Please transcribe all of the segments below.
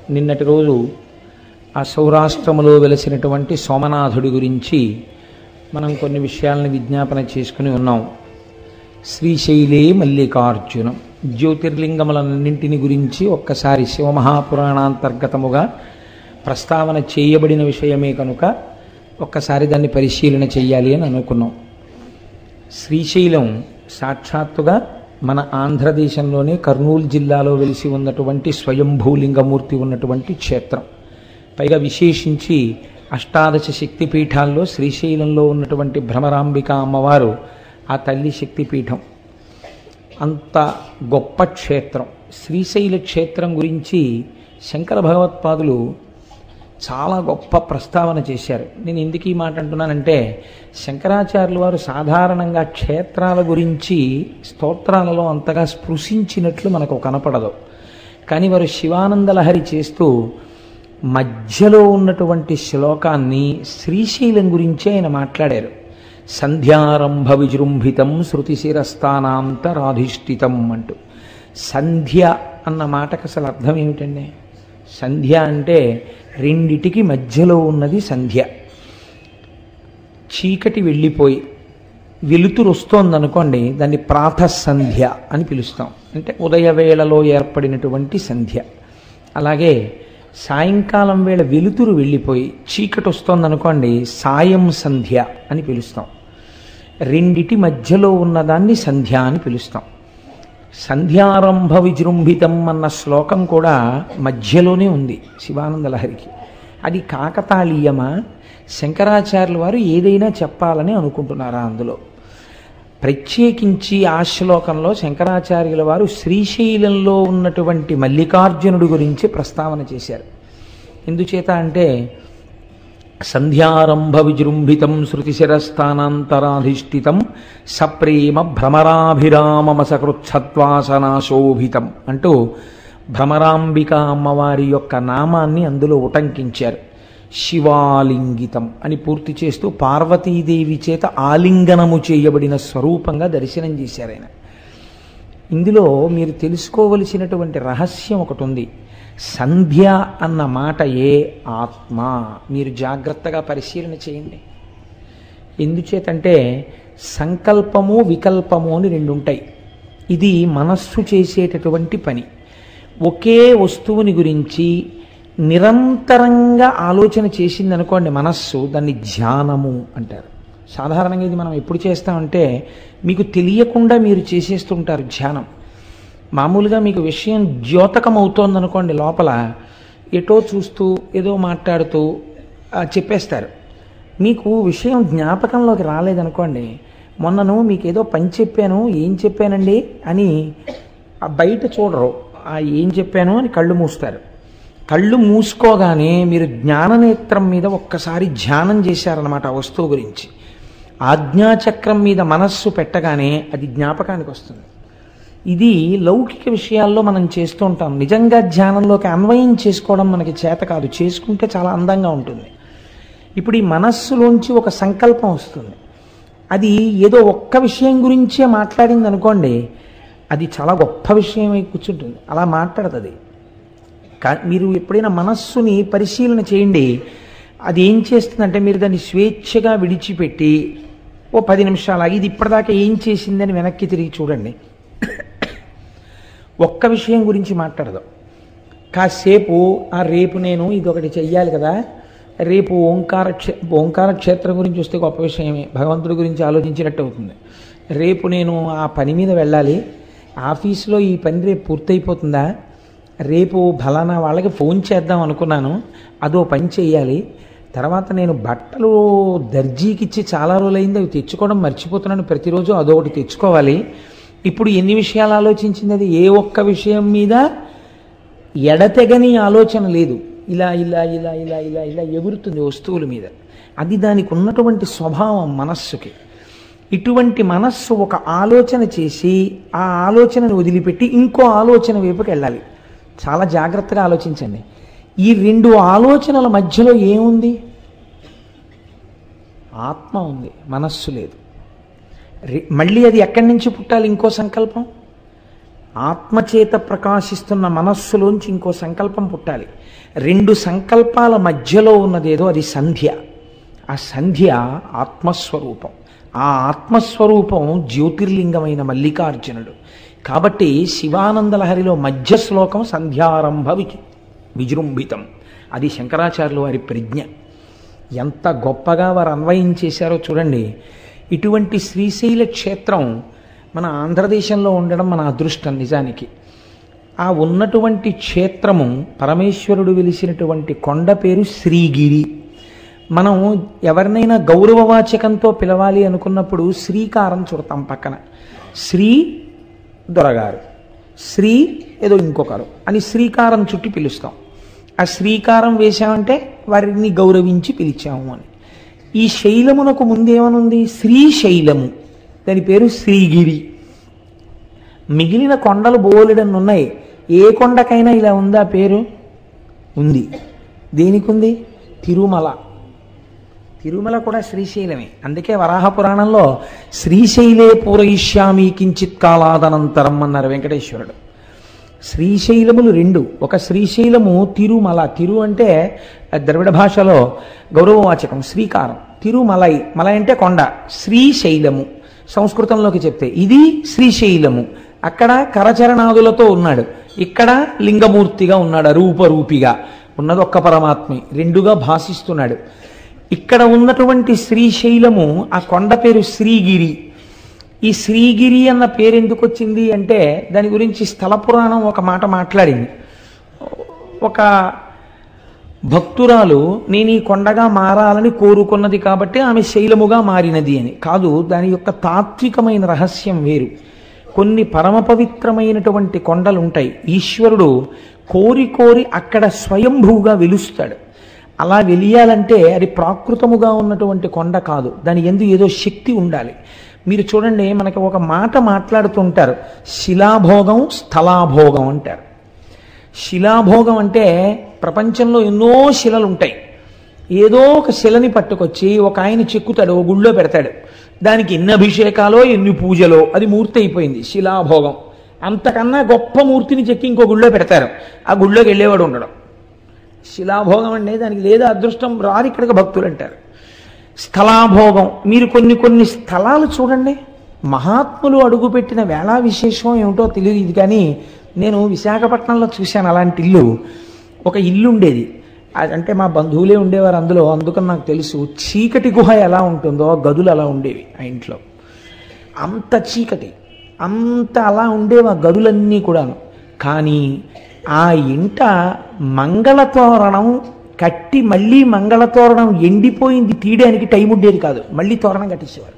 నిన్నటి రోజు ఆ సౌరాష్ట్రములో వెలసినటువంటి సోమనాథుడి గురించి మనం కొన్ని విషయాలను విజ్ఞాపన చేసుకుని ఉన్నాం శ్రీశైలే మల్లికార్జునం జ్యోతిర్లింగములన్నింటిని గురించి ఒక్కసారి శివమహాపురాణాంతర్గతముగా ప్రస్తావన చేయబడిన విషయమే కనుక ఒక్కసారి దాన్ని పరిశీలన చెయ్యాలి అని అనుకున్నాం శ్రీశైలం సాక్షాత్తుగా మన ఆంధ్రదేశంలోనే కర్నూలు జిల్లాలో వెలిసి ఉన్నటువంటి స్వయంభూలింగమూర్తి ఉన్నటువంటి క్షేత్రం పైగా విశేషించి అష్టాదశ శక్తిపీఠాల్లో శ్రీశైలంలో ఉన్నటువంటి భ్రమరాంబిక అమ్మవారు ఆ తల్లి శక్తిపీఠం అంత గొప్ప క్షేత్రం శ్రీశైల క్షేత్రం గురించి శంకర భగవత్పాదులు చాలా గొప్ప ప్రస్తావన చేశారు నేను ఎందుకు ఈ మాట అంటున్నానంటే శంకరాచార్యులు వారు సాధారణంగా క్షేత్రాల గురించి స్తోత్రాలలో అంతగా స్పృశించినట్లు మనకు కనపడదు కానీ వారు శివానందలహరి చేస్తూ మధ్యలో ఉన్నటువంటి శ్లోకాన్ని శ్రీశైలం గురించి ఆయన మాట్లాడారు సంధ్యారంభ విజృంభితం శృతిశిరస్థానాంతరాధిష్ఠితం అంటూ సంధ్య అన్న మాటకు అసలు అర్థం ఏమిటండి సంధ్య అంటే రెండిటికి మధ్యలో ఉన్నది సంధ్య చీకటి వెళ్ళిపోయి వెలుతురు వస్తోందనుకోండి దాన్ని ప్రాతసంధ్య అని పిలుస్తాం అంటే ఉదయవేళలో ఏర్పడినటువంటి సంధ్య అలాగే సాయంకాలం వేళ వెలుతురు వెళ్ళిపోయి చీకటి వస్తోందనుకోండి సాయం సంధ్య అని పిలుస్తాం రెండిటి మధ్యలో ఉన్నదాన్ని సంధ్య అని పిలుస్తాం సంధ్యారంభ విజృంభితం అన్న శ్లోకం కూడా మధ్యలోనే ఉంది శివానంద లహరికి అది కాకతాళీయమా శంకరాచార్యుల వారు ఏదైనా చెప్పాలని అనుకుంటున్నారా అందులో ప్రత్యేకించి ఆ శ్లోకంలో శంకరాచార్యుల వారు శ్రీశైలంలో ఉన్నటువంటి మల్లికార్జునుడి గురించి ప్రస్తావన చేశారు ఎందుచేత అంటే సంధ్యారంభ విజృంభితం శృతిశిరస్థానాంతరాధిష్ఠితం సప్రేమ భ్రమరాభిరామమ సకృత్సత్వాసనాశోభితం అంటూ భ్రమరాంబిక అమ్మవారి యొక్క నామాన్ని అందులో ఉటంకించారు శివాలింగితం అని పూర్తి చేస్తూ పార్వతీదేవి చేత ఆలింగనము చేయబడిన స్వరూపంగా దర్శనం చేశారు ఆయన ఇందులో మీరు తెలుసుకోవలసినటువంటి రహస్యం ఒకటి ఉంది సంధ్య అన్న మాట ఏ ఆత్మ మీరు జాగ్రత్తగా పరిశీలన చేయండి ఎందుచేతంటే సంకల్పము వికల్పము అని రెండు ఉంటాయి ఇది మనస్సు చేసేటటువంటి పని ఒకే వస్తువుని గురించి నిరంతరంగా ఆలోచన చేసింది అనుకోండి మనస్సు దాన్ని ధ్యానము అంటారు సాధారణంగా ఇది మనం ఎప్పుడు చేస్తామంటే మీకు తెలియకుండా మీరు చేసేస్తుంటారు ధ్యానం మామూలుగా మీకు విషయం ద్యోతకం అవుతోందనుకోండి లోపల ఎటో చూస్తూ ఏదో మాట్లాడుతూ ఆ, చెప్పేస్తారు మీకు విషయం జ్ఞాపకంలోకి రాలేదనుకోండి మొన్నను మీకు ఏదో పని చెప్పాను ఏం చెప్పానండి అని ఆ బయట చూడరు ఆ ఏం చెప్పాను అని కళ్ళు మూస్తారు కళ్ళు మూసుకోగానే మీరు జ్ఞాననేత్రం మీద ఒక్కసారి ధ్యానం చేశారనమాట ఆ వస్తువు గురించి ఆజ్ఞాచక్రం మీద మనస్సు పెట్టగానే అది జ్ఞాపకానికి వస్తుంది ఇది లౌకిక విషయాల్లో మనం చేస్తూ ఉంటాం నిజంగా ధ్యానంలోకి అన్వయం చేసుకోవడం మనకి చేత కాదు చేసుకుంటే చాలా అందంగా ఉంటుంది ఇప్పుడు ఈ మనస్సులోంచి ఒక సంకల్పం వస్తుంది అది ఏదో ఒక్క విషయం గురించే మాట్లాడింది అనుకోండి అది చాలా గొప్ప విషయమై కూర్చుంటుంది అలా మాట్లాడుతుంది కా మీరు ఎప్పుడైనా మనస్సుని పరిశీలన చేయండి అది ఏం చేస్తుందంటే మీరు దాన్ని స్వేచ్ఛగా విడిచిపెట్టి ఓ పది నిమిషాలు ఆగి ఇది ఇప్పటిదాకా ఏం చేసిందని వెనక్కి తిరిగి చూడండి ఒక్క విషయం గురించి మాట్లాడదు కాసేపు ఆ రేపు నేను ఇదొకటి చెయ్యాలి కదా రేపు ఓంకార క్షే ఓంకార క్షేత్రం గురించి వస్తే గొప్ప విషయమే భగవంతుడి గురించి ఆలోచించినట్టు అవుతుంది రేపు నేను ఆ పని మీద వెళ్ళాలి ఆఫీస్లో ఈ పని రేపు పూర్తయిపోతుందా రేపు ఫలానా వాళ్ళకి ఫోన్ చేద్దాం అనుకున్నాను అదో పని చేయాలి తర్వాత నేను బట్టలు దర్జీకి ఇచ్చి చాలా రోజులైంది అవి తెచ్చుకోవడం మర్చిపోతున్నాను ప్రతిరోజు అదొకటి తెచ్చుకోవాలి ఇప్పుడు ఎన్ని విషయాలు ఆలోచించింది అది ఏ ఒక్క విషయం మీద ఎడతెగని ఆలోచన లేదు ఇలా ఇలా ఇలా ఇలా ఇలా ఇలా ఎగురుతుంది వస్తువుల మీద అది దానికి ఉన్నటువంటి స్వభావం మనస్సుకి ఇటువంటి మనస్సు ఒక ఆలోచన చేసి ఆ ఆలోచనను వదిలిపెట్టి ఇంకో ఆలోచన వైపుకి వెళ్ళాలి చాలా జాగ్రత్తగా ఆలోచించండి ఈ రెండు ఆలోచనల మధ్యలో ఏముంది ఆత్మ ఉంది మనస్సు లేదు రి- మళ్ళీ అది ఎక్కడి నుంచి పుట్టాలి ఇంకో సంకల్పం ఆత్మచేత ప్రకాశిస్తున్న మనస్సులోంచి ఇంకో సంకల్పం పుట్టాలి రెండు సంకల్పాల మధ్యలో ఉన్నదేదో అది సంధ్య ఆ సంధ్య ఆత్మస్వరూపం ఆ ఆత్మస్వరూపం జ్యోతిర్లింగమైన మల్లికార్జునుడు కాబట్టి శివానందలహరిలో మధ్య శ్లోకం సంధ్యారంభ విజ విజృంభితం అది శంకరాచార్యుల వారి ప్రజ్ఞ ఎంత గొప్పగా వారు అన్వయం చేశారో చూడండి ఇటువంటి శ్రీశైల క్షేత్రం మన ఆంధ్రదేశంలో ఉండడం మన అదృష్టం నిజానికి ఆ ఉన్నటువంటి క్షేత్రము పరమేశ్వరుడు వెలిసినటువంటి కొండ పేరు శ్రీగిరి మనం ఎవరినైనా గౌరవవాచకంతో పిలవాలి అనుకున్నప్పుడు శ్రీకారం చుడతాం పక్కన శ్రీ దొరగారు శ్రీ ఏదో ఇంకొకరు అని శ్రీకారం చుట్టి పిలుస్తాం ఆ శ్రీకారం వేశామంటే వారిని గౌరవించి పిలిచాము అని ఈ శైలమునకు ముందేమనుంది శ్రీశైలము దాని పేరు శ్రీగిరి మిగిలిన కొండలు బోలెడన్ని ఉన్నాయి ఏ కొండకైనా ఇలా ఉందా పేరు ఉంది దేనికి ఉంది తిరుమల తిరుమల కూడా శ్రీశైలమే అందుకే వరాహ పురాణంలో శ్రీశైలే పూరయిష్యామి కించిత్ కాలాదనంతరం అన్నారు వెంకటేశ్వరుడు శ్రీశైలములు రెండు ఒక శ్రీశైలము తిరుమల తిరు అంటే ద్రవిడ భాషలో గౌరవవాచకం శ్రీకారం తిరుమలై మలై అంటే కొండ శ్రీశైలము సంస్కృతంలోకి చెప్తే ఇది శ్రీశైలము అక్కడ కరచరణాదులతో ఉన్నాడు ఇక్కడ లింగమూర్తిగా ఉన్నాడు రూపరూపిగా ఉన్నది ఒక్క పరమాత్మే రెండుగా భాషిస్తున్నాడు ఇక్కడ ఉన్నటువంటి శ్రీశైలము ఆ కొండ పేరు శ్రీగిరి ఈ శ్రీగిరి అన్న పేరు ఎందుకు వచ్చింది అంటే దాని గురించి స్థల పురాణం ఒక మాట మాట్లాడింది ఒక భక్తురాలు నేను ఈ కొండగా మారాలని కోరుకున్నది కాబట్టి ఆమె శైలముగా మారినది అని కాదు దాని యొక్క తాత్వికమైన రహస్యం వేరు కొన్ని పరమ పవిత్రమైనటువంటి కొండలు ఉంటాయి ఈశ్వరుడు కోరి కోరి అక్కడ స్వయంభూగా వెలుస్తాడు అలా వెలియాలంటే అది ప్రాకృతముగా ఉన్నటువంటి కొండ కాదు దాని ఎందు ఏదో శక్తి ఉండాలి మీరు చూడండి మనకి ఒక మాట మాట్లాడుతుంటారు శిలాభోగం స్థలాభోగం అంటారు శిలాభోగం అంటే ప్రపంచంలో ఎన్నో శిలలు ఉంటాయి ఏదో ఒక శిలని పట్టుకొచ్చి ఒక ఆయన చెక్కుతాడు ఓ గుళ్ళో పెడతాడు దానికి ఎన్ని అభిషేకాలో ఎన్ని పూజలో అది మూర్తి అయిపోయింది శిలాభోగం అంతకన్నా గొప్ప మూర్తిని చెక్కి ఇంకో గుళ్ళో పెడతారు ఆ గుళ్ళోకి వెళ్ళేవాడు ఉండడం శిలాభోగం అంటే దానికి లేదా అదృష్టం రారు ఇక్కడికి భక్తులు అంటారు స్థలాభోగం మీరు కొన్ని కొన్ని స్థలాలు చూడండి మహాత్ములు అడుగుపెట్టిన వేళా విశేషం ఏమిటో తెలియదు ఇది కానీ నేను విశాఖపట్నంలో చూశాను అలాంటి ఇల్లు ఒక ఇల్లు ఉండేది అది అంటే మా బంధువులే ఉండేవారు అందులో అందుకని నాకు తెలుసు చీకటి గుహ ఎలా ఉంటుందో గదులు అలా ఉండేవి ఆ ఇంట్లో అంత చీకటి అంత అలా ఉండేవి ఆ గదులన్నీ కూడాను కానీ ఆ ఇంట మంగళతోరణం కట్టి మళ్ళీ మంగళతోరణం ఎండిపోయింది తీయడానికి టైం ఉండేది కాదు మళ్ళీ తోరణం కట్టించేవారు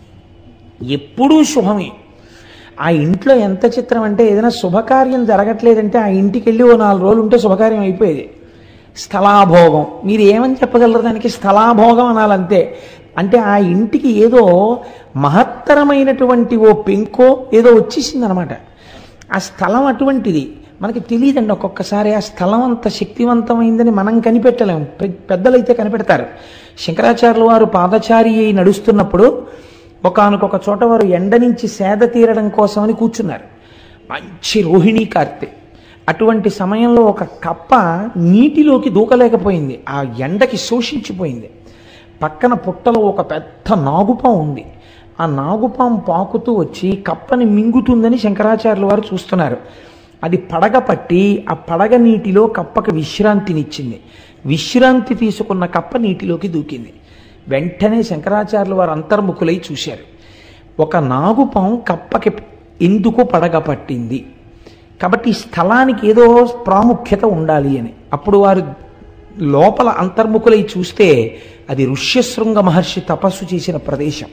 ఎప్పుడూ శుభమే ఆ ఇంట్లో ఎంత చిత్రం అంటే ఏదైనా శుభకార్యం జరగట్లేదంటే ఆ ఇంటికి వెళ్ళి ఓ నాలుగు రోజులు ఉంటే శుభకార్యం అయిపోయేది స్థలాభోగం మీరు ఏమని చెప్పగలరు దానికి స్థలాభోగం అనాలంతే అంటే ఆ ఇంటికి ఏదో మహత్తరమైనటువంటి ఓ పెంకో ఏదో వచ్చేసింది అనమాట ఆ స్థలం అటువంటిది మనకి తెలియదండి ఒక్కొక్కసారి ఆ స్థలం అంత శక్తివంతమైందని మనం కనిపెట్టలేము పె- పెద్దలైతే కనిపెడతారు శంకరాచార్యుల వారు పాదచారి అయి నడుస్తున్నప్పుడు ఒకానొక చోట వారు ఎండ నుంచి సేద తీరడం కోసమని కూర్చున్నారు మంచి రోహిణీ కార్తె అటువంటి సమయంలో ఒక కప్ప నీటిలోకి దూకలేకపోయింది ఆ ఎండకి శోషించిపోయింది పక్కన పుట్టలో ఒక పెద్ద నాగుపాం ఉంది ఆ నాగుపాం పాకుతూ వచ్చి కప్పని మింగుతుందని శంకరాచార్యుల వారు చూస్తున్నారు అది పడగ పట్టి ఆ పడగ నీటిలో కప్పకి విశ్రాంతినిచ్చింది విశ్రాంతి తీసుకున్న కప్ప నీటిలోకి దూకింది వెంటనే శంకరాచార్యుల వారు అంతర్ముఖులై చూశారు ఒక నాగుపాం కప్పకి ఎందుకు పడగ పట్టింది కాబట్టి ఈ స్థలానికి ఏదో ప్రాముఖ్యత ఉండాలి అని అప్పుడు వారు లోపల అంతర్ముఖులై చూస్తే అది ఋష్యశృంగ మహర్షి తపస్సు చేసిన ప్రదేశం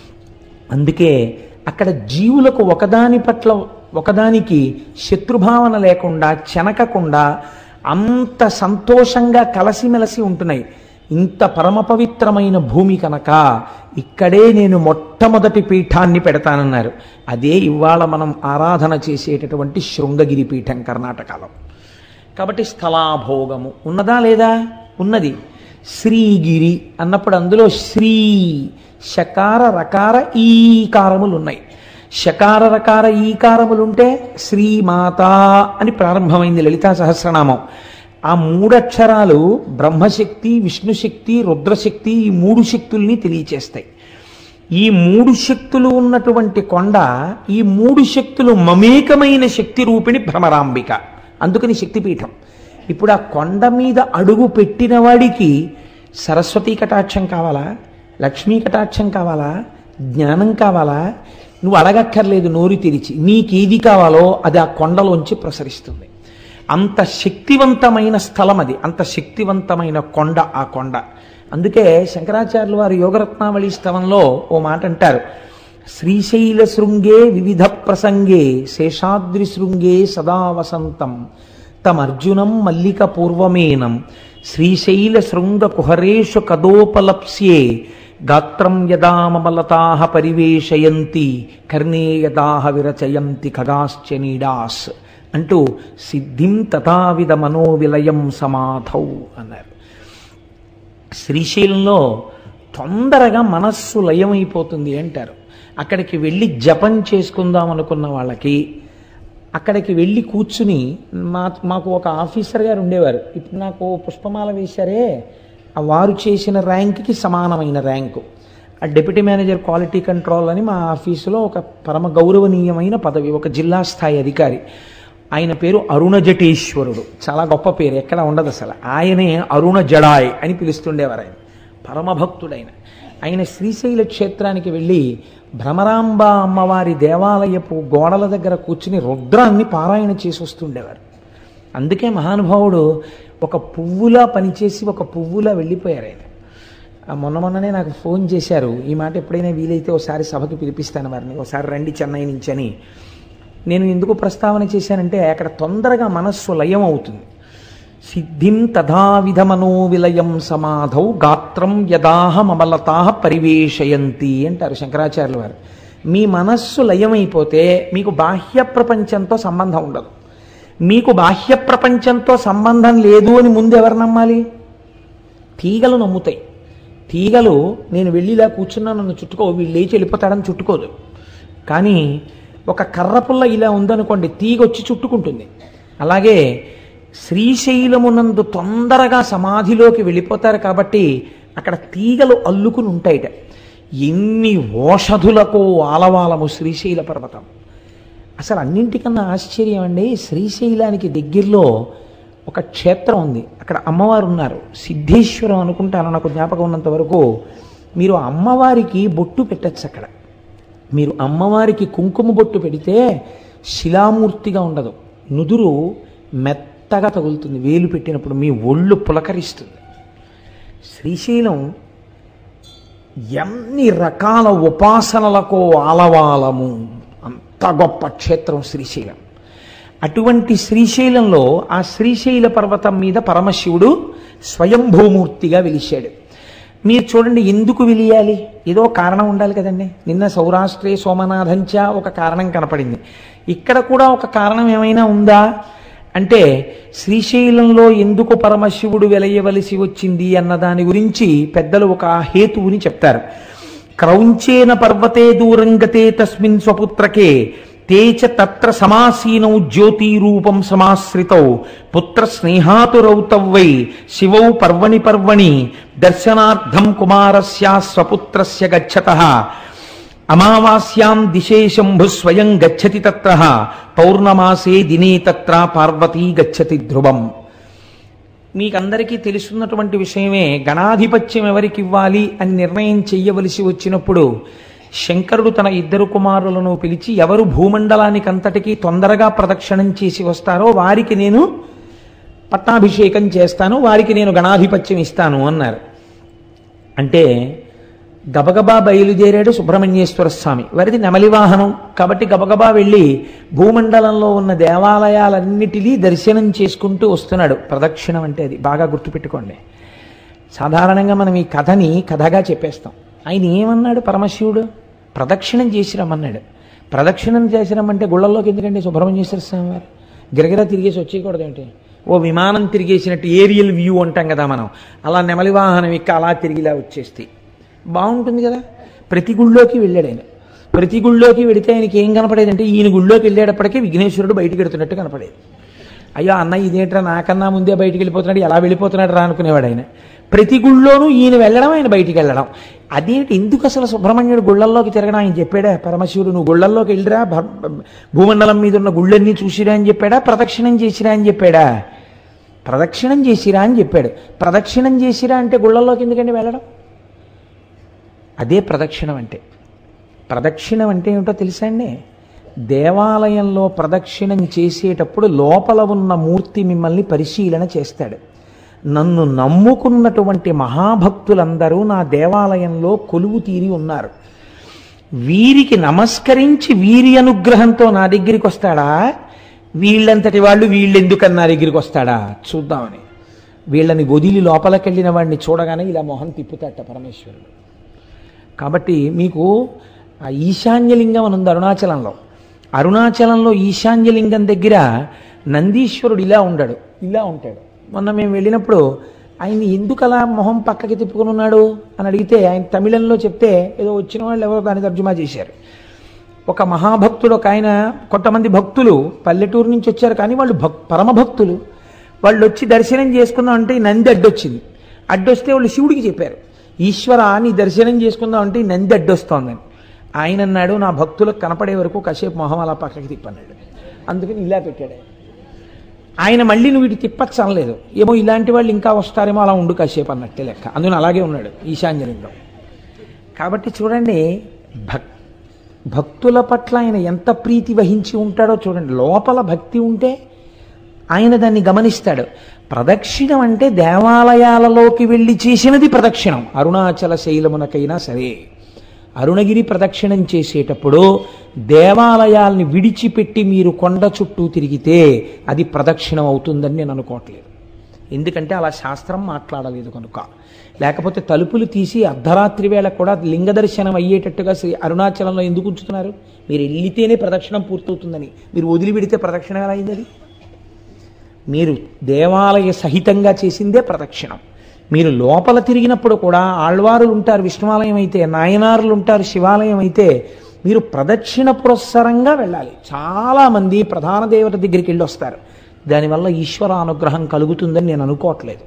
అందుకే అక్కడ జీవులకు ఒకదాని పట్ల ఒకదానికి శత్రుభావన లేకుండా చెనకకుండా అంత సంతోషంగా కలసిమెలసి ఉంటున్నాయి ఇంత పరమ పవిత్రమైన భూమి కనుక ఇక్కడే నేను మొట్టమొదటి పీఠాన్ని పెడతానన్నారు అదే ఇవాళ మనం ఆరాధన చేసేటటువంటి శృంగగిరి పీఠం కర్ణాటకలో కాబట్టి స్థలాభోగము ఉన్నదా లేదా ఉన్నది శ్రీగిరి అన్నప్పుడు అందులో శ్రీ శకార రకార ఈకారములు ఉన్నాయి శకార రకార ఈకారములుంటే శ్రీమాత అని ప్రారంభమైంది లలితా సహస్రనామం ఆ మూడక్షరాలు బ్రహ్మశక్తి విష్ణుశక్తి రుద్రశక్తి ఈ మూడు శక్తుల్ని తెలియచేస్తాయి ఈ మూడు శక్తులు ఉన్నటువంటి కొండ ఈ మూడు శక్తులు మమేకమైన శక్తి రూపిణి భ్రమరాంబిక అందుకని శక్తిపీఠం ఇప్పుడు ఆ కొండ మీద అడుగు పెట్టిన వాడికి సరస్వతీ కటాక్షం కావాలా లక్ష్మీ కటాక్షం కావాలా జ్ఞానం కావాలా నువ్వు అడగక్కర్లేదు నోరు తెరిచి నీకేది కావాలో అది ఆ కొండలోంచి ప్రసరిస్తుంది అంత శక్తివంతమైన స్థలం అది అంత శక్తివంతమైన కొండ ఆ కొండ అందుకే శంకరాచార్యులు వారి యోగరత్నావళి స్తవంలో ఓ మాట అంటారు శ్రీశైల శృంగే వివిధ ప్రసంగే శేషాద్రి శృంగే సదా వసంతం తమర్జునం మల్లిక పూర్వమేనం శ్రీశైల శృంగ కుహరేషు కదోపలప్స్యే గాత్రం యదామలతా పరివేశయంతి కర్ణే యదాహ విరచయంతి ఖగాశ్చ నీడాస్ అంటూ సిద్ధిం తథావిధ మనోవిలయం సమాధౌ అన్నారు శ్రీశైలంలో తొందరగా మనస్సు లయమైపోతుంది అంటారు అక్కడికి వెళ్ళి జపం చేసుకుందాం అనుకున్న వాళ్ళకి అక్కడికి వెళ్ళి కూర్చుని మా మాకు ఒక ఆఫీసర్ గారు ఉండేవారు ఇప్పుడు నాకు పుష్పమాల వేశారే ఆ వారు చేసిన ర్యాంక్కి సమానమైన ర్యాంకు ఆ డిప్యూటీ మేనేజర్ క్వాలిటీ కంట్రోల్ అని మా ఆఫీసులో ఒక పరమ గౌరవనీయమైన పదవి ఒక జిల్లా స్థాయి అధికారి ఆయన పేరు అరుణ జటేశ్వరుడు చాలా గొప్ప పేరు ఎక్కడ ఉండదు అసలు ఆయనే అరుణ జడాయ్ అని పిలుస్తుండేవారు ఆయన పరమభక్తుడైన ఆయన శ్రీశైల క్షేత్రానికి వెళ్ళి భ్రమరాంబ అమ్మవారి దేవాలయపు గోడల దగ్గర కూర్చుని రుద్రాన్ని పారాయణ చేసి వస్తుండేవారు అందుకే మహానుభావుడు ఒక పువ్వులా పనిచేసి ఒక పువ్వులా వెళ్ళిపోయారు ఆయన ఆ మొన్న మొన్ననే నాకు ఫోన్ చేశారు ఈ మాట ఎప్పుడైనా వీలైతే ఒకసారి సభకి పిలిపిస్తాను వారిని ఒకసారి రండి చెన్నై నుంచి అని నేను ఎందుకు ప్రస్తావన చేశానంటే అక్కడ తొందరగా మనస్సు లయం అవుతుంది సిద్ధిం తథావిధ మనోవిలయం సమాధౌ గాత్రం యదాహమలతా పరివేశయంతి అంటారు శంకరాచార్యుల వారు మీ మనస్సు లయమైపోతే మీకు బాహ్య ప్రపంచంతో సంబంధం ఉండదు మీకు బాహ్య ప్రపంచంతో సంబంధం లేదు అని ముందు ఎవరు నమ్మాలి తీగలు నమ్ముతాయి తీగలు నేను వెళ్ళి ఇలా కూర్చున్నా నన్ను చుట్టుకో వీళ్ళు లేచి వెళ్ళిపోతాడని చుట్టుకోదు కానీ ఒక కర్రపుల్ల ఇలా ఉందనుకోండి తీగ వచ్చి చుట్టుకుంటుంది అలాగే శ్రీశైలమునందు తొందరగా సమాధిలోకి వెళ్ళిపోతారు కాబట్టి అక్కడ తీగలు అల్లుకుని ఉంటాయిట ఎన్ని ఓషధులకు ఆలవాలము శ్రీశైల పర్వతం అసలు అన్నింటికన్నా ఆశ్చర్యం అండి శ్రీశైలానికి దగ్గరలో ఒక క్షేత్రం ఉంది అక్కడ అమ్మవారు ఉన్నారు సిద్ధేశ్వరం అనుకుంటాను నాకు జ్ఞాపకం ఉన్నంత వరకు మీరు అమ్మవారికి బొట్టు పెట్టచ్చు అక్కడ మీరు అమ్మవారికి కుంకుమ బొట్టు పెడితే శిలామూర్తిగా ఉండదు నుదురు మెత్తగా తగులుతుంది వేలు పెట్టినప్పుడు మీ ఒళ్ళు పులకరిస్తుంది శ్రీశైలం ఎన్ని రకాల ఉపాసనలకు ఆలవాలము అంత గొప్ప క్షేత్రం శ్రీశైలం అటువంటి శ్రీశైలంలో ఆ శ్రీశైల పర్వతం మీద పరమశివుడు స్వయంభూమూర్తిగా వెలిశాడు మీరు చూడండి ఎందుకు వెలియాలి ఏదో కారణం ఉండాలి కదండి నిన్న సౌరాష్ట్రే సోమనాథంచ ఒక కారణం కనపడింది ఇక్కడ కూడా ఒక కారణం ఏమైనా ఉందా అంటే శ్రీశైలంలో ఎందుకు పరమశివుడు వెలయవలసి వచ్చింది అన్న దాని గురించి పెద్దలు ఒక హేతువుని చెప్తారు క్రౌంచేన పర్వతే దూరంగతే తస్మిన్ స్వపుత్రకే తే చ తత్ర సమాసీనౌ జ్యోతిరూపం సమాశ్రితౌ పుత్ర స్నేహాతురౌ తవ్వై శివౌ పర్వణి పర్వణి దర్శనార్థం కుమారస్య స్వపుత్రస్య గచ్చతః అమావాస్యాం దిశే శంభు స్వయం గచ్చతి తత్ర పౌర్ణమాసే దినే తత్ర పార్వతీ గచ్చతి ధ్రువం మీకందరికీ తెలుసున్నటువంటి విషయమే గణాధిపత్యం ఎవరికి ఇవ్వాలి అని నిర్ణయం చెయ్యవలసి వచ్చినప్పుడు శంకరుడు తన ఇద్దరు కుమారులను పిలిచి ఎవరు భూమండలానికి అంతటికీ తొందరగా ప్రదక్షిణం చేసి వస్తారో వారికి నేను పట్టాభిషేకం చేస్తాను వారికి నేను గణాధిపత్యం ఇస్తాను అన్నారు అంటే గబగబా బయలుదేరాడు సుబ్రహ్మణ్యేశ్వర స్వామి వారిది నెమలి వాహనం కాబట్టి గబగబా వెళ్ళి భూమండలంలో ఉన్న దేవాలయాలన్నిటినీ దర్శనం చేసుకుంటూ వస్తున్నాడు ప్రదక్షిణం అంటే అది బాగా గుర్తుపెట్టుకోండి సాధారణంగా మనం ఈ కథని కథగా చెప్పేస్తాం ఆయన ఏమన్నాడు పరమశివుడు ప్రదక్షిణం చేసి రమ్మన్నాడు ప్రదక్షిణం చేసి రమ్మంటే గుళ్ళల్లోకి ఎందుకంటే సుబ్రహ్మణ్యేశ్వర స్వామి వారు గిరగిరా తిరిగేసి వచ్చేయకూడదు ఏంటి ఓ విమానం తిరిగేసినట్టు ఏరియల్ వ్యూ అంటాం కదా మనం అలా నెమలి వాహనం ఎక్క అలా తిరిగిలా వచ్చేస్తే బాగుంటుంది కదా ప్రతి గుళ్ళోకి వెళ్ళాడు ఆయన ప్రతి గుళ్ళోకి వెడితే ఆయనకి ఏం కనపడేదంటే ఈయన గుళ్ళోకి వెళ్ళేటప్పటికీ విఘ్నేశ్వరుడు బయటికి వెడుతున్నట్టు కనపడేది అయ్యో అన్న ఇదేంట్రా నాకన్నా ముందే బయటికి వెళ్ళిపోతున్నాడు ఎలా వెళ్ళిపోతున్నాడు రా అనుకునేవాడు ఆయన ప్రతి గుళ్ళోనూ ఈయన వెళ్ళడం ఆయన బయటికి వెళ్ళడం అదేంటి ఎందుకు అసలు సుబ్రహ్మణ్యుడు గుళ్ళల్లోకి తిరగడం ఆయన చెప్పాడా పరమశివుడు నువ్వు గుళ్ళల్లోకి వెళ్ళిరా భ- భూమండలం మీద ఉన్న గుళ్ళన్నీ చూసిరా అని చెప్పాడా ప్రదక్షిణం చేసిరా అని చెప్పాడా ప్రదక్షిణం చేసిరా అని చెప్పాడు ప్రదక్షిణం చేసిరా అంటే గుళ్ళల్లోకి ఎందుకండి వెళ్ళడం అదే ప్రదక్షిణం అంటే ప్రదక్షిణం అంటే ఏమిటో తెలుసా అండి దేవాలయంలో ప్రదక్షిణం చేసేటప్పుడు లోపల ఉన్న మూర్తి మిమ్మల్ని పరిశీలన చేస్తాడు నన్ను నమ్ముకున్నటువంటి మహాభక్తులందరూ నా దేవాలయంలో కొలువు తీరి ఉన్నారు వీరికి నమస్కరించి వీరి అనుగ్రహంతో నా దగ్గరికి వస్తాడా వీళ్ళంతటి వాళ్ళు వీళ్ళెందుకని నా దగ్గరికి వస్తాడా చూద్దామని వీళ్ళని వదిలి లోపలికెళ్ళిన వాడిని చూడగానే ఇలా మొహం తిప్పుతాట పరమేశ్వరుడు కాబట్టి మీకు ఆ ఈశాన్యలింగం అని ఉంది అరుణాచలంలో అరుణాచలంలో ఈశాన్యలింగం దగ్గర నందీశ్వరుడు ఇలా ఉండడు ఇలా ఉంటాడు మొన్న మేము వెళ్ళినప్పుడు ఆయన ఎందుకు అలా మొహం పక్కకి తిప్పుకుని ఉన్నాడు అని అడిగితే ఆయన తమిళంలో చెప్తే ఏదో వచ్చిన వాళ్ళు ఎవరో దాన్ని తర్జుమా చేశారు ఒక మహాభక్తుడు ఒక ఆయన కొంతమంది భక్తులు పల్లెటూరు నుంచి వచ్చారు కానీ వాళ్ళు భక్ పరమ భక్తులు వాళ్ళు వచ్చి దర్శనం చేసుకుందాం అంటే ఈ నంది అడ్డొచ్చింది అడ్డొస్తే వాళ్ళు శివుడికి చెప్పారు ఈశ్వర నీ దర్శనం చేసుకుందాం అంటే ఈ నంది అడ్డొస్తోందని ఆయన అన్నాడు నా భక్తులకు కనపడే వరకు కాసేపు మొహం అలా పక్కకి తిప్పన్నాడు అందుకని ఇలా పెట్టాడు ఆయన. ఆయన మళ్ళీ నువ్వు ఇటు తిప్పచ్చు అనలేదు ఏమో ఇలాంటి వాళ్ళు ఇంకా వస్తారేమో అలా ఉండు కాసేపు అన్నట్టే లెక్క అందుకని అలాగే ఉన్నాడు ఈశాన్యలింగం కాబట్టి చూడండి భక్ భక్తుల పట్ల ఆయన ఎంత ప్రీతి వహించి ఉంటాడో చూడండి లోపల భక్తి ఉంటే ఆయన దాన్ని గమనిస్తాడు ప్రదక్షిణం అంటే దేవాలయాలలోకి వెళ్ళి చేసినది ప్రదక్షిణం అరుణాచల శైలమునకైనా సరే అరుణగిరి ప్రదక్షిణం చేసేటప్పుడు దేవాలయాల్ని విడిచిపెట్టి మీరు కొండ చుట్టూ తిరిగితే అది ప్రదక్షిణం అవుతుందని నేను అనుకోవట్లేదు ఎందుకంటే అలా శాస్త్రం మాట్లాడలేదు కనుక లేకపోతే తలుపులు తీసి అర్ధరాత్రి వేళ కూడా లింగ దర్శనం అయ్యేటట్టుగా శ్రీ అరుణాచలంలో ఎందుకు ఉంచుతున్నారు మీరు వెళ్లితేనే ప్రదక్షిణం పూర్తవుతుందని మీరు వదిలిపెడితే ప్రదక్షిణం ఎలా అయింది అది మీరు దేవాలయ సహితంగా చేసిందే ప్రదక్షిణం మీరు లోపల తిరిగినప్పుడు కూడా ఆళ్వారులు ఉంటారు విష్ణువాలయం అయితే నాయనారులు ఉంటారు శివాలయం అయితే మీరు ప్రదక్షిణ పురస్సరంగా వెళ్ళాలి చాలామంది ప్రధాన దేవత దగ్గరికి వెళ్ళి వస్తారు దానివల్ల ఈశ్వర అనుగ్రహం కలుగుతుందని నేను అనుకోవట్లేదు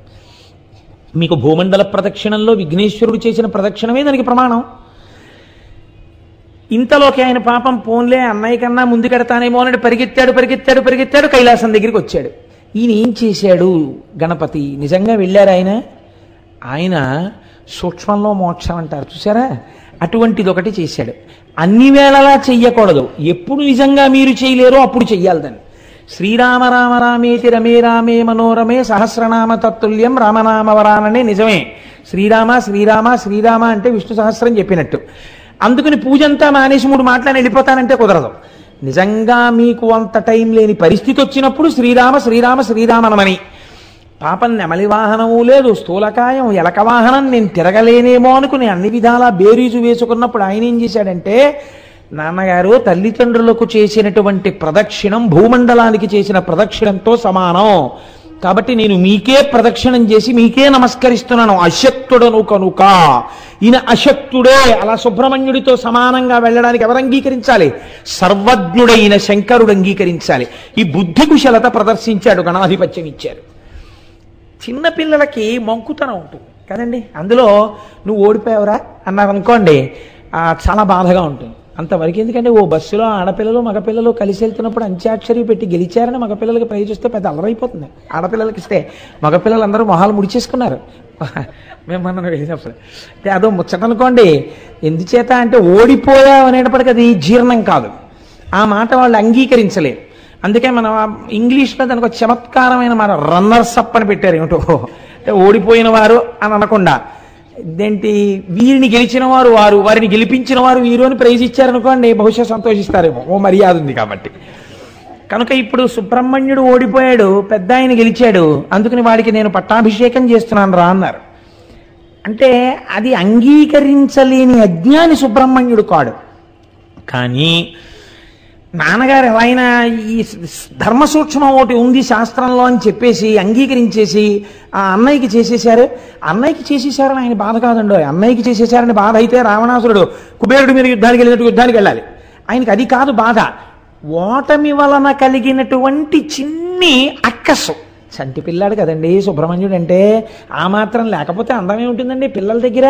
మీకు భూమండల ప్రదక్షిణంలో విఘ్నేశ్వరుడు చేసిన ప్రదక్షిణమే దానికి ప్రమాణం ఇంతలోకి ఆయన పాపం పోన్లే అన్నయ్య కన్నా ముందుకెడతానేమో అని పరిగెత్తాడు పరిగెత్తాడు పరిగెత్తాడు కైలాసం దగ్గరికి వచ్చాడు ఈయన ఏం చేశాడు గణపతి నిజంగా వెళ్ళారు ఆయన ఆయన సూక్ష్మంలో మోక్షం అంటారు చూసారా అటువంటిది ఒకటి చేశాడు అన్ని వేళలా చెయ్యకూడదు ఎప్పుడు నిజంగా మీరు చేయలేరో అప్పుడు చెయ్యాలి దాన్ని శ్రీరామ రామ రామేతి రమే రామే మనోరమే సహస్రనామ తత్తుల్యం రామనామవరాననే నిజమే శ్రీరామ శ్రీరామ శ్రీరామ అంటే విష్ణు సహస్రం చెప్పినట్టు అందుకని పూజ అంతా మానేసి మూడు మాటలని వెళ్ళిపోతానంటే కుదరదు నిజంగా మీకు అంత టైం లేని పరిస్థితి వచ్చినప్పుడు శ్రీరామ శ్రీరామ శ్రీరామనమని పాపం నెమలి వాహనము లేదు స్థూలకాయం ఎలక వాహనం నేను తిరగలేనేమో అనుకుని అన్ని విధాలా బేరీజు వేసుకున్నప్పుడు ఆయన ఏం చేశాడంటే నాన్నగారు తల్లిదండ్రులకు చేసినటువంటి ప్రదక్షిణం భూమండలానికి చేసిన ప్రదక్షిణంతో సమానం కాబట్టి నేను మీకే ప్రదక్షిణం చేసి మీకే నమస్కరిస్తున్నాను అశక్తుడను కనుక ఈయన అశక్తుడే అలా సుబ్రహ్మణ్యుడితో సమానంగా వెళ్ళడానికి ఎవరు అంగీకరించాలి సర్వజ్ఞుడైన శంకరుడు అంగీకరించాలి ఈ బుద్ధి కుశలత ప్రదర్శించాడు గణాధిపత్యం ఇచ్చారు చిన్నపిల్లలకి మంకుతనం ఉంటుంది కదండి అందులో నువ్వు ఓడిపోయావురా అన్నారు అనుకోండి ఆ, చాలా బాధగా ఉంటుంది అంతవరకు ఎందుకంటే ఓ బస్సులో ఆడపిల్లలు మగపిల్లలు కలిసి వెళ్తున్నప్పుడు అంత్యాక్షరి పెట్టి గెలిచారని మగపిల్లలకి ప్రైజ్ ఇస్తే పెద్ద అలరైపోతుంది ఆడపిల్లలకి ఇస్తే మగపిల్లలు అందరూ మొహాలు ముడిచేసుకున్నారు మేము మనం వెళ్ళినప్పుడు అంటే అదో ముచ్చట అనుకోండి ఎందుచేత అంటే ఓడిపోయావు అనేటప్పటికీ అది జీర్ణం కాదు ఆ మాట వాళ్ళు అంగీకరించలేరు అందుకే మనం ఆ ఇంగ్లీష్లో దానికి ఒక చమత్కారమైన మాట రన్నర్స్ అప్ అని పెట్టారు ఏమిటో అంటే ఓడిపోయిన వారు అని అనకుండా ఇదేంటి వీరిని గెలిచిన వారు వారు వారిని గెలిపించిన వారు వీరు అని ప్రైజ్ ఇచ్చారనుకోండి బహుశా సంతోషిస్తారేమో ఓ మర్యాద ఉంది కాబట్టి కనుక ఇప్పుడు సుబ్రహ్మణ్యుడు ఓడిపోయాడు పెద్ద ఆయన గెలిచాడు అందుకని వాడికి నేను పట్టాభిషేకం చేస్తున్నాను రా అన్నారు అంటే అది అంగీకరించలేని అజ్ఞాని సుబ్రహ్మణ్యుడు కాడు కానీ నాన్నగారు ఎలా అయినా ఈ ధర్మ సూక్ష్మం ఒకటి ఉంది శాస్త్రంలో అని చెప్పేసి అంగీకరించేసి ఆ అన్నయ్యకి చేసేశారు అన్నయ్యకి చేసేశారని ఆయన బాధ కాదండో అన్నయ్యకి చేసేశారని బాధ అయితే రావణాసురుడు కుబేరుడి మీద యుద్ధానికి వెళ్ళినట్టు యుద్ధానికి వెళ్ళాలి ఆయనకి అది కాదు బాధ ఓటమి వలన కలిగినటువంటి చిన్ని అక్కసు చంటి పిల్లాడు కదండి సుబ్రహ్మణ్యుడు అంటే ఆ మాత్రం లేకపోతే అందమే ఉంటుందండి పిల్లల దగ్గర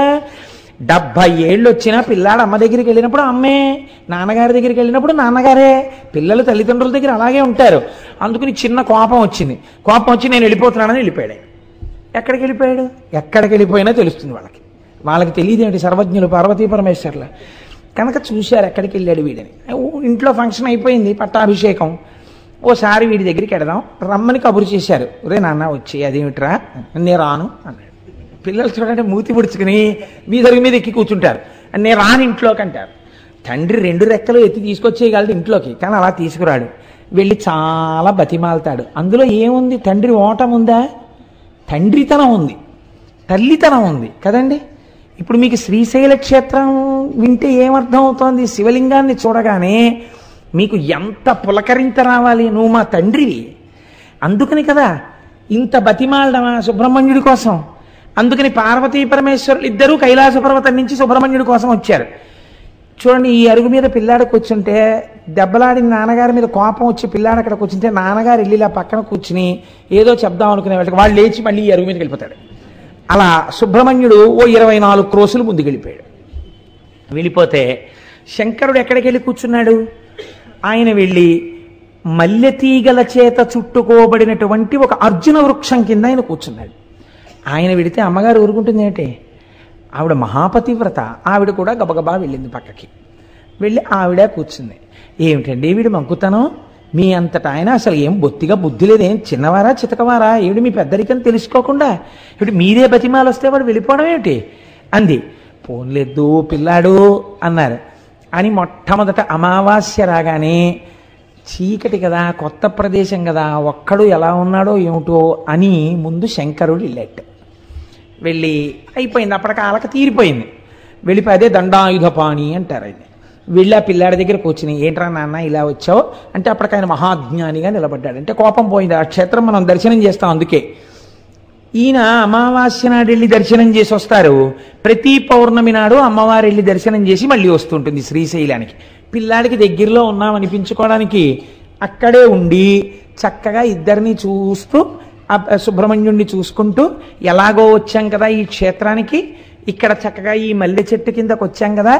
డెబ్బై ఏళ్ళు వచ్చినా పిల్లాడు అమ్మ దగ్గరికి వెళ్ళినప్పుడు అమ్మే నాన్నగారి దగ్గరికి వెళ్ళినప్పుడు నాన్నగారే పిల్లలు తల్లిదండ్రుల దగ్గర అలాగే ఉంటారు అందుకని చిన్న కోపం వచ్చింది కోపం వచ్చి నేను వెళ్ళిపోతున్నానని వెళ్ళిపోయాడు ఆయన. ఎక్కడికి వెళ్ళిపోయాడు ఎక్కడికి వెళ్ళిపోయినా తెలుస్తుంది వాళ్ళకి వాళ్ళకి తెలియదు ఏంటి సర్వజ్ఞులు పార్వతీ పరమేశ్వర్ల కనుక చూశారు ఎక్కడికి వెళ్ళాడు వీడని ఊ, ఇంట్లో ఫంక్షన్ అయిపోయింది పట్టాభిషేకం ఓసారి వీడి దగ్గరికి వెడదాం రమ్మని కబురు చేశారు రే నాన్న వచ్చి అదేమిట్రా నేను రాను అన్నాడు పిల్లలు చూడండి మూతి పుడుచుకుని మీ దొరికి మీద ఎక్కి కూర్చుంటారు నేను రాను ఇంట్లోకి అంటారు తండ్రి రెండు రెక్కలు ఎత్తి తీసుకొచ్చేయగలడు ఇంట్లోకి కానీ అలా తీసుకురాడు వెళ్ళి చాలా బతిమాలతాడు అందులో ఏముంది తండ్రి ఓటం ఉందా తండ్రితనం ఉంది తల్లితనం ఉంది కదండి ఇప్పుడు మీకు శ్రీశైల క్షేత్రం వింటే ఏమర్థం అవుతోంది శివలింగాన్ని చూడగానే మీకు ఎంత పులకరింత రావాలి నువ్వు మా తండ్రివి అందుకని కదా ఇంత బతిమాలడమా సుబ్రహ్మణ్యుడి కోసం అందుకని పార్వతీ పరమేశ్వరులు ఇద్దరూ కైలాస పర్వతం నుంచి సుబ్రహ్మణ్యుడి కోసం వచ్చారు చూడండి ఈ అరుగు మీద పిల్లాడు కూర్చుంటే దెబ్బలాడిన నాన్నగారి మీద కోపం వచ్చి పిల్లాడు అక్కడ కూర్చుంటే నాన్నగారు వెళ్ళి ఇలా పక్కన కూర్చుని ఏదో చెప్దాం అనుకునే వాళ్ళకి వాళ్ళు లేచి మళ్ళీ ఈ అరుగు మీదకి వెళ్ళిపోతాడు అలా సుబ్రహ్మణ్యుడు ఓ ఇరవై నాలుగు క్రోసులు ముందుకు వెళ్ళిపోయాడు వెళ్ళిపోతే శంకరుడు ఎక్కడికి వెళ్ళి కూర్చున్నాడు ఆయన వెళ్ళి మల్లెతీగల చేత చుట్టుకోబడినటువంటి ఒక అర్జున వృక్షం కింద ఆయన కూర్చున్నాడు ఆయన వెడితే అమ్మగారు ఊరుకుంటుంది ఏంటి ఆవిడ మహాపతివ్రత ఆవిడ కూడా గబగబా వెళ్ళింది పక్కకి వెళ్ళి ఆవిడ కూర్చుంది ఏమిటండి వీడు మంకుతనం మీ అంతటా ఆయన అసలు ఏం బొత్తిగా బుద్ధి లేదేం చిన్నవారా చితకవారా ఏమిటి మీ పెద్దరికని తెలుసుకోకుండా ఇప్పుడు మీరే బతిమాలు వస్తే వాడు వెళ్ళిపోవడం ఏమిటి అంది పోన్లేదు పిల్లాడు అన్నారు అని మొట్టమొదట అమావాస్య రాగానే చీకటి కదా కొత్త ప్రదేశం కదా ఒక్కడు ఎలా ఉన్నాడో ఏమిటో అని ముందు శంకరుడు వెళ్ళాడు వెళ్ళి అయిపోయింది అప్పటికి ఆలక తీరిపోయింది వెళ్ళిపోయి అదే దండాయుధపాణి అంటారు ఆయన వెళ్ళి ఆ పిల్లాడి దగ్గర కూర్చుని ఏంట్రా నాన్న ఇలా వచ్చావు అంటే అప్పటికి ఆయన మహాజ్ఞానిగా నిలబడ్డాడు అంటే కోపం పోయింది ఆ క్షేత్రం మనం దర్శనం చేస్తాం అందుకే ఈయన అమావాస్య నాడు వెళ్ళి దర్శనం చేసి వస్తారు ప్రతి పౌర్ణమి నాడు అమ్మవారు వెళ్ళి దర్శనం చేసి మళ్ళీ వస్తుంటుంది శ్రీశైలానికి పిల్లాడికి దగ్గరలో ఉన్నాం అనిపించుకోవడానికి అక్కడే ఉండి చక్కగా ఇద్దరిని చూస్తూ ఆ సుబ్రహ్మణ్యుణ్ణి చూసుకుంటూ ఎలాగో వచ్చాం కదా ఈ క్షేత్రానికి ఇక్కడ చక్కగా ఈ మల్లె చెట్టు కిందకు వచ్చాం కదా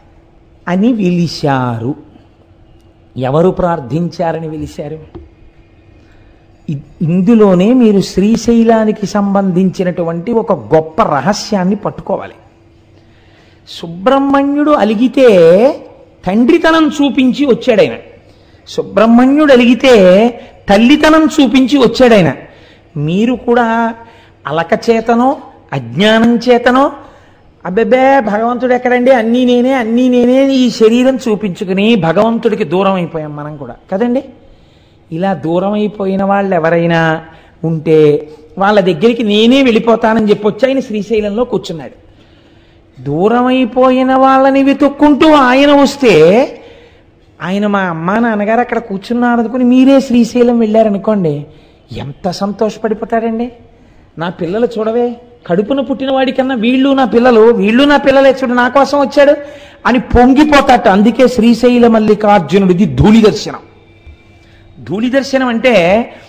అని విలిశారు ఎవరు ప్రార్థించారని విలిశారు ఇ- ఇందులోనే మీరు శ్రీశైలానికి సంబంధించినటువంటి ఒక గొప్ప రహస్యాన్ని పట్టుకోవాలి సుబ్రహ్మణ్యుడు అలిగితే తండ్రితనం చూపించి వచ్చాడైన సుబ్రహ్మణ్యుడు అలిగితే తల్లితనం చూపించి వచ్చాడైన మీరు కూడా అలక చేతనో అజ్ఞానం చేతనో అబ్బెబ్బే భగవంతుడు ఎక్కడండి అన్నీ నేనే అన్నీ నేనే ఈ శరీరం చూపించుకుని భగవంతుడికి దూరం అయిపోయాం మనం కూడా కదండి ఇలా దూరం అయిపోయిన వాళ్ళు ఎవరైనా ఉంటే వాళ్ళ దగ్గరికి నేనే వెళ్ళిపోతానని చెప్పొచ్చి ఆయన శ్రీశైలంలో కూర్చున్నాడు దూరం అయిపోయిన వాళ్ళని వెతుక్కుంటూ ఆయన వస్తే ఆయన మా అమ్మ నాన్నగారు అక్కడ కూర్చున్నారు అనుకుని మీరే శ్రీశైలం వెళ్ళారనుకోండి ఎంత సంతోషపడిపోతాడండి నా పిల్లలు చూడవే కడుపున పుట్టిన వాడికన్నా వీళ్ళు నా పిల్లలు వీళ్ళు నా పిల్లలే చూడు నా కోసం వచ్చాడు అని పొంగిపోతాట అందుకే శ్రీశైల మల్లికార్జునుడిది ధూళి దర్శనం ధూళి దర్శనం అంటే